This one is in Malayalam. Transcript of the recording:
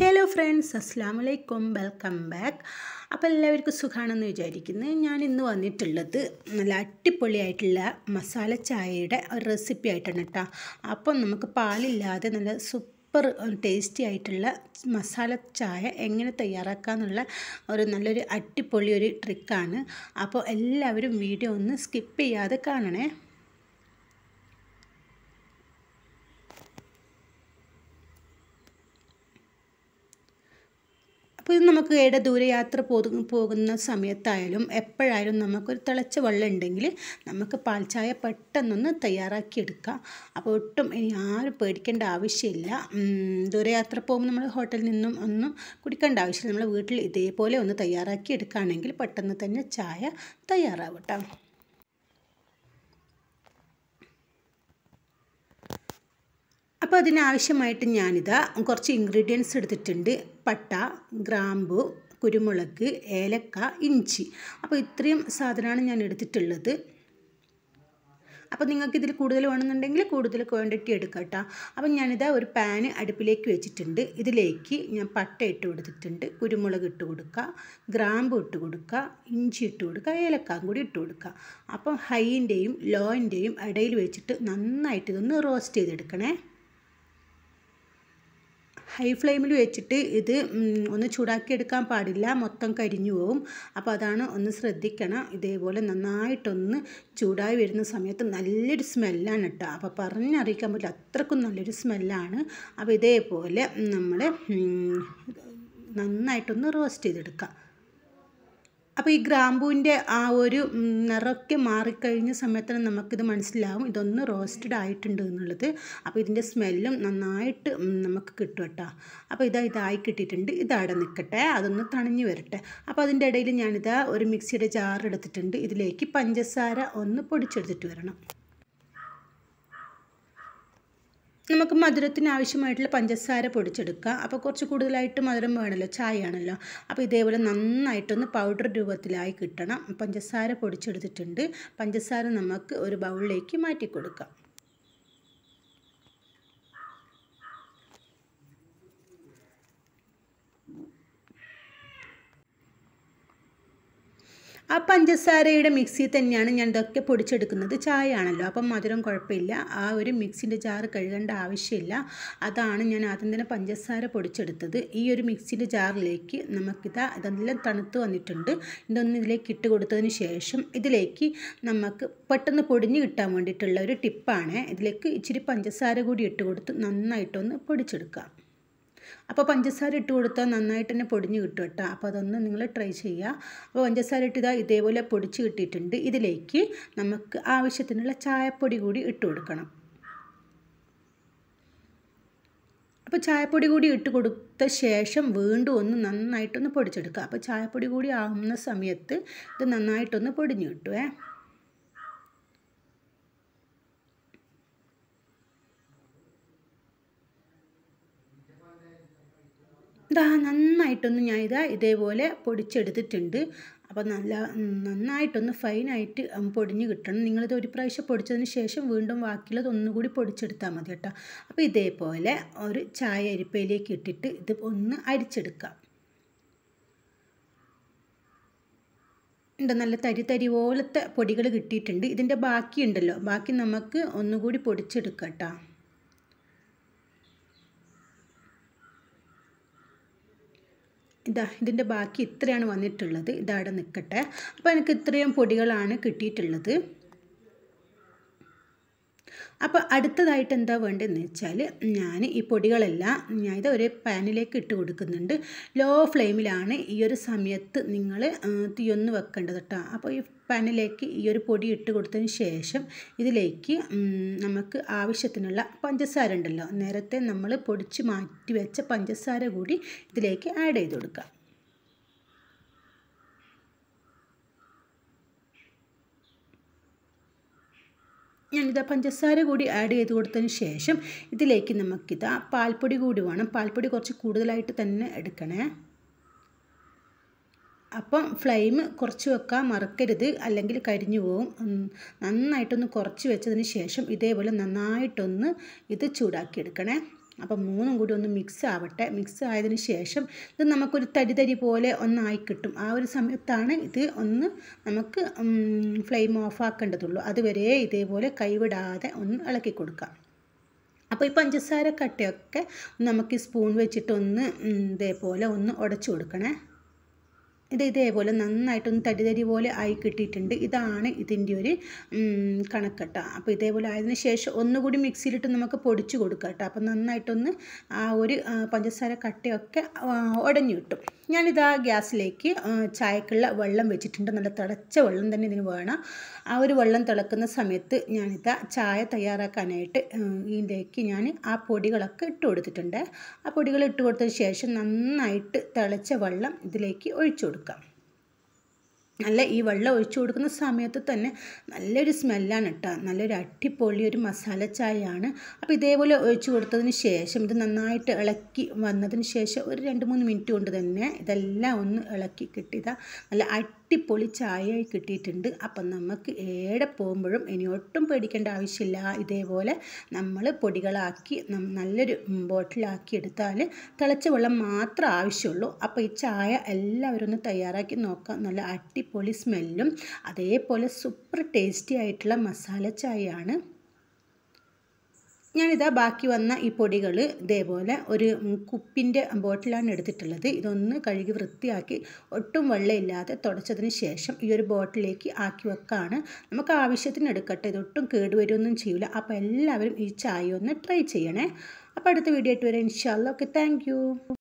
ഹലോ ഫ്രണ്ട്സ് അസ്സാം വലൈക്കും വെൽക്കം ബാക്ക് അപ്പോൾ എല്ലാവർക്കും സുഖമാണെന്ന് വിചാരിക്കുന്നു ഞാൻ ഇന്ന് വന്നിട്ടുള്ളത് നല്ല അടിപൊളിയായിട്ടുള്ള മസാല ചായയുടെ ഒരു റെസിപ്പി ആയിട്ടാണ് കേട്ടോ അപ്പം നമുക്ക് പാലില്ലാതെ നല്ല സൂപ്പർ ടേസ്റ്റി ആയിട്ടുള്ള മസാല ചായ എങ്ങനെ തയ്യാറാക്കാമെന്നുള്ള ഒരു നല്ലൊരു അടിപൊളി ഒരു ട്രിക്കാണ് അപ്പോൾ എല്ലാവരും വീഡിയോ ഒന്ന് സ്കിപ്പ് ചെയ്യാതെ കാണണേ അപ്പോൾ ഇത് നമുക്ക് ഏടെ ദൂരയാത്ര പോകുന്ന സമയത്തായാലും എപ്പോഴായാലും നമുക്കൊരു തിളച്ച വെള്ളം ഉണ്ടെങ്കിൽ നമുക്ക് പാൽ ചായ പെട്ടെന്നൊന്ന് തയ്യാറാക്കിയെടുക്കാം അപ്പോൾ ഒട്ടും ഇനി ആരും പേടിക്കേണ്ട ആവശ്യമില്ല ദൂരയാത്ര പോകുമ്പോൾ നമ്മൾ ഹോട്ടലിൽ നിന്നും ഒന്നും കുടിക്കേണ്ട ആവശ്യമില്ല നമ്മൾ വീട്ടിൽ ഇതേപോലെ ഒന്ന് തയ്യാറാക്കി എടുക്കുകയാണെങ്കിൽ പെട്ടെന്ന് തന്നെ ചായ തയ്യാറാവട്ടെ അപ്പോൾ അതിനാവശ്യമായിട്ട് ഞാനിതാ കുറച്ച് ഇൻഗ്രീഡിയൻസ് എടുത്തിട്ടുണ്ട് പട്ട ഗ്രാമ്പു കുരുമുളക് ഏലക്ക ഇഞ്ചി അപ്പോൾ ഇത്രയും സാധനമാണ് ഞാൻ എടുത്തിട്ടുള്ളത് അപ്പോൾ നിങ്ങൾക്ക് ഇതിൽ കൂടുതൽ വേണമെന്നുണ്ടെങ്കിൽ കൂടുതൽ ക്വാണ്ടിറ്റി എടുക്കാം കേട്ടോ അപ്പം ഞാനിതാ ഒരു പാന് അടുപ്പിലേക്ക് വെച്ചിട്ടുണ്ട് ഇതിലേക്ക് ഞാൻ പട്ട ഇട്ട് കൊടുത്തിട്ടുണ്ട് കുരുമുളക് ഇട്ട് കൊടുക്കുക ഗ്രാമ്പ് ഇട്ട് കൊടുക്കുക ഇഞ്ചി ഇട്ട് കൊടുക്കുക ഏലക്കായും കൂടി ഇട്ട് കൊടുക്കുക അപ്പം ഹൈൻ്റെയും ലോൻ്റെയും ഇടയിൽ വെച്ചിട്ട് നന്നായിട്ട് ഇതൊന്ന് റോസ്റ്റ് ചെയ്തെടുക്കണേ ഹൈ ഫ്ലെയിമിൽ വെച്ചിട്ട് ഇത് ഒന്ന് ചൂടാക്കിയെടുക്കാൻ പാടില്ല മൊത്തം കരിഞ്ഞു പോകും അപ്പോൾ അതാണ് ഒന്ന് ശ്രദ്ധിക്കണം ഇതേപോലെ നന്നായിട്ടൊന്ന് ചൂടായി വരുന്ന സമയത്ത് നല്ലൊരു സ്മെല്ലാണ് കേട്ടോ അപ്പോൾ പറഞ്ഞറിയിക്കാൻ പറ്റില്ല അത്രക്കും നല്ലൊരു സ്മെല്ലാണ് അപ്പോൾ ഇതേപോലെ നമ്മൾ നന്നായിട്ടൊന്ന് റോസ്റ്റ് ചെയ്തെടുക്കാം അപ്പോൾ ഈ ഗ്രാമ്പൂവിൻ്റെ ആ ഒരു നിറമൊക്കെ മാറിക്കഴിഞ്ഞ സമയത്തിന് നമുക്കിത് മനസ്സിലാവും ഇതൊന്ന് റോസ്റ്റഡ് ആയിട്ടുണ്ട് എന്നുള്ളത് അപ്പോൾ ഇതിൻ്റെ സ്മെല്ലും നന്നായിട്ട് നമുക്ക് കിട്ടും കേട്ടോ അപ്പോൾ ഇതാ ഇതായി കിട്ടിയിട്ടുണ്ട് ഇതവിടെ നിൽക്കട്ടെ അതൊന്ന് തണിഞ്ഞ് വരട്ടെ അപ്പോൾ അതിൻ്റെ ഇടയിൽ ഞാനിതാ ഒരു മിക്സിയുടെ ജാർ എടുത്തിട്ടുണ്ട് ഇതിലേക്ക് പഞ്ചസാര ഒന്ന് പൊടിച്ചെടുത്തിട്ട് വരണം നമുക്ക് മധുരത്തിന് ആവശ്യമായിട്ടുള്ള പഞ്ചസാര പൊടിച്ചെടുക്കുക അപ്പോൾ കുറച്ച് കൂടുതലായിട്ട് മധുരം വേണമല്ലോ ചായ ആണല്ലോ അപ്പോൾ ഇതേപോലെ നന്നായിട്ടൊന്ന് പൗഡർ രൂപത്തിലായി കിട്ടണം പഞ്ചസാര പൊടിച്ചെടുത്തിട്ടുണ്ട് പഞ്ചസാര നമുക്ക് ഒരു ബൗളിലേക്ക് മാറ്റി കൊടുക്കാം ആ പഞ്ചസാരയുടെ മിക്സി തന്നെയാണ് ഞാൻ ഇതൊക്കെ പൊടിച്ചെടുക്കുന്നത് ചായ ആണല്ലോ അപ്പം മധുരം കുഴപ്പമില്ല ആ ഒരു മിക്സിൻ്റെ ജാറ് കഴുകേണ്ട ആവശ്യമില്ല അതാണ് ഞാൻ ആദ്യം തന്നെ പഞ്ചസാര പൊടിച്ചെടുത്തത് ഈ ഒരു മിക്സിൻ്റെ ജാറിലേക്ക് നമുക്കിത് ഇതെല്ലാം തണുത്ത് വന്നിട്ടുണ്ട് ഇതൊന്ന് ഇതിലേക്ക് ഇട്ട് കൊടുത്തതിന് ശേഷം ഇതിലേക്ക് നമുക്ക് പെട്ടെന്ന് പൊടിഞ്ഞ് കിട്ടാൻ വേണ്ടിയിട്ടുള്ള ഒരു ടിപ്പാണ് ഇതിലേക്ക് ഇച്ചിരി പഞ്ചസാര കൂടി ഇട്ട് കൊടുത്ത് നന്നായിട്ടൊന്ന് പൊടിച്ചെടുക്കാം അപ്പോൾ പഞ്ചസാര ഇട്ട് കൊടുത്താൽ നന്നായിട്ട് തന്നെ പൊടിഞ്ഞ് കിട്ടും കേട്ടോ അപ്പോൾ അതൊന്ന് നിങ്ങൾ ട്രൈ ചെയ്യുക അപ്പോൾ പഞ്ചസാര ഇട്ട് ഇതാ ഇതേപോലെ പൊടിച്ച് കിട്ടിയിട്ടുണ്ട് ഇതിലേക്ക് നമുക്ക് ആവശ്യത്തിനുള്ള ചായപ്പൊടി കൂടി ഇട്ട് കൊടുക്കണം അപ്പോൾ ചായപ്പൊടി കൂടി ഇട്ട് കൊടുത്ത ശേഷം വീണ്ടും ഒന്ന് നന്നായിട്ടൊന്ന് പൊടിച്ചെടുക്കുക അപ്പോൾ ചായപ്പൊടി കൂടി ആകുന്ന സമയത്ത് ഇത് നന്നായിട്ടൊന്ന് പൊടിഞ്ഞ് കിട്ടുമേ ഇതാ നന്നായിട്ടൊന്ന് ഞാൻ ഇതാ ഇതേപോലെ പൊടിച്ചെടുത്തിട്ടുണ്ട് അപ്പോൾ നല്ല നന്നായിട്ടൊന്ന് ഫൈനായിട്ട് പൊടിഞ്ഞ് കിട്ടണം നിങ്ങളിത് ഒരു പ്രാവശ്യം പൊടിച്ചതിന് ശേഷം വീണ്ടും ബാക്കിയുള്ളത് ഒന്നുകൂടി പൊടിച്ചെടുത്താൽ മതി കേട്ടോ അപ്പോൾ ഇതേപോലെ ഒരു ചായ അരിപ്പയിലേക്ക് ഇട്ടിട്ട് ഇത് ഒന്ന് അരിച്ചെടുക്കാം ഉണ്ട് നല്ല തരി തരി പോലത്തെ പൊടികൾ കിട്ടിയിട്ടുണ്ട് ഇതിൻ്റെ ബാക്കിയുണ്ടല്ലോ ബാക്കി നമുക്ക് ഒന്നുകൂടി പൊടിച്ചെടുക്കാം കേട്ടോ ഇതാ ഇതിൻ്റെ ബാക്കി ഇത്രയാണ് വന്നിട്ടുള്ളത് ഇതവിടെ നിൽക്കട്ടെ അപ്പോൾ എനിക്ക് ഇത്രയും പൊടികളാണ് കിട്ടിയിട്ടുള്ളത് അപ്പോൾ അടുത്തതായിട്ട് എന്താ വേണ്ടതെന്ന് വെച്ചാൽ ഞാൻ ഈ പൊടികളെല്ലാം ഞാൻ ഇത് ഒരു പാനിലേക്ക് ഇട്ട് കൊടുക്കുന്നുണ്ട് ലോ ഫ്ലെയിമിലാണ് ഈ ഒരു സമയത്ത് നിങ്ങൾ തീയൊന്ന് വെക്കേണ്ടത് കേട്ടോ അപ്പോൾ ഈ പാനിലേക്ക് ഈ ഒരു പൊടി ഇട്ട് കൊടുത്തതിന് ശേഷം ഇതിലേക്ക് നമുക്ക് ആവശ്യത്തിനുള്ള പഞ്ചസാര ഉണ്ടല്ലോ നേരത്തെ നമ്മൾ പൊടിച്ച് മാറ്റി വെച്ച പഞ്ചസാര കൂടി ഇതിലേക്ക് ആഡ് ചെയ്ത് കൊടുക്കാം ഞാനിതാ പഞ്ചസാര കൂടി ആഡ് ചെയ്ത് കൊടുത്തതിന് ശേഷം ഇതിലേക്ക് നമുക്കിതാ പാൽപ്പൊടി കൂടി വേണം പാൽപ്പൊടി കുറച്ച് കൂടുതലായിട്ട് തന്നെ എടുക്കണേ അപ്പം ഫ്ലെയിം കുറച്ച് വെക്കാൻ മറക്കരുത് അല്ലെങ്കിൽ കരിഞ്ഞു പോകും നന്നായിട്ടൊന്ന് കുറച്ച് വെച്ചതിന് ശേഷം ഇതേപോലെ നന്നായിട്ടൊന്ന് ഇത് ചൂടാക്കി എടുക്കണേ അപ്പം മൂന്നും കൂടി ഒന്ന് മിക്സ് ആവട്ടെ മിക്സ് ആയതിനു ശേഷം ഇത് നമുക്കൊരു തരി തരി പോലെ ഒന്നായി കിട്ടും ആ ഒരു സമയത്താണ് ഇത് ഒന്ന് നമുക്ക് ഫ്ലെയിം ഓഫ് ആക്കേണ്ടതുള്ളൂ അതുവരെ ഇതേപോലെ കൈവിടാതെ ഒന്ന് ഇളക്കി കൊടുക്കാം അപ്പോൾ ഈ പഞ്ചസാര കട്ടയൊക്കെ നമുക്ക് ഈ സ്പൂൺ വെച്ചിട്ട് ഒന്ന് ഇതേപോലെ ഒന്ന് ഉടച്ചു കൊടുക്കണേ ഇത് ഇതേപോലെ നന്നായിട്ടൊന്ന് തരി തരി പോലെ ആയി കിട്ടിയിട്ടുണ്ട് ഇതാണ് ഇതിൻ്റെ ഒരു കണക്കട്ട അപ്പോൾ ഇതേപോലെ ആയതിനു ശേഷം ഒന്നുകൂടി മിക്സിയിലിട്ട് നമുക്ക് പൊടിച്ച് കൊടുക്കാം കേട്ടോ അപ്പോൾ നന്നായിട്ടൊന്ന് ആ ഒരു പഞ്ചസാര കട്ടയൊക്കെ ഉടഞ്ഞു കിട്ടും ഞാനിതാ ഗ്യാസിലേക്ക് ചായക്കുള്ള വെള്ളം വെച്ചിട്ടുണ്ട് നല്ല തിളച്ച വെള്ളം തന്നെ ഇതിന് വേണം ആ ഒരു വെള്ളം തിളക്കുന്ന സമയത്ത് ഞാനിതാ ചായ തയ്യാറാക്കാനായിട്ട് ഇതിലേക്ക് ഞാൻ ആ പൊടികളൊക്കെ ഇട്ട് കൊടുത്തിട്ടുണ്ട് ആ പൊടികൾ ഇട്ട് കൊടുത്തതിന് ശേഷം നന്നായിട്ട് തിളച്ച വെള്ളം ഇതിലേക്ക് ഒഴിച്ചു കൊടുക്കാം നല്ല ഈ വെള്ളം ഒഴിച്ചു കൊടുക്കുന്ന സമയത്ത് തന്നെ നല്ലൊരു സ്മെല്ലാണ് കേട്ടോ നല്ലൊരു അടിപൊളി ഒരു മസാല ചായയാണ് അപ്പോൾ ഇതേപോലെ ഒഴിച്ചു കൊടുത്തതിന് ശേഷം ഇത് നന്നായിട്ട് ഇളക്കി വന്നതിന് ശേഷം ഒരു രണ്ട് മൂന്ന് മിനിറ്റ് കൊണ്ട് തന്നെ ഇതെല്ലാം ഒന്ന് ഇളക്കി കിട്ടിയതാ നല്ല അടിപൊളി ചായയായി കിട്ടിയിട്ടുണ്ട് അപ്പം നമുക്ക് ഏടെ പോകുമ്പോഴും ഇനി ഒട്ടും പേടിക്കേണ്ട ആവശ്യമില്ല ഇതേപോലെ നമ്മൾ പൊടികളാക്കി നല്ലൊരു ബോട്ടിലാക്കി എടുത്താൽ തിളച്ച വെള്ളം മാത്രം ആവശ്യമുള്ളൂ അപ്പോൾ ഈ ചായ എല്ലാവരും ഒന്ന് തയ്യാറാക്കി നോക്കാം നല്ല അടിപൊളി സ്മെല്ലും അതേപോലെ സൂപ്പർ ടേസ്റ്റി ആയിട്ടുള്ള മസാല ചായയാണ് ഞാനിതാ ബാക്കി വന്ന ഈ പൊടികൾ ഇതേപോലെ ഒരു കുപ്പിൻ്റെ ബോട്ടിലാണ് എടുത്തിട്ടുള്ളത് ഇതൊന്ന് കഴുകി വൃത്തിയാക്കി ഒട്ടും വെള്ളമില്ലാതെ തുടച്ചതിന് ശേഷം ഈ ഒരു ബോട്ടിലേക്ക് ആക്കി വെക്കാണ് നമുക്ക് ആവശ്യത്തിന് എടുക്കട്ടെ ഇതൊട്ടും കേടുവരുമൊന്നും ചെയ്യില്ല അപ്പോൾ എല്ലാവരും ഈ ചായ ഒന്ന് ട്രൈ ചെയ്യണേ അപ്പോൾ അടുത്ത വീഡിയോ ആയിട്ട് വരാം ഇൻഷാല്ല ഓക്കെ താങ്ക്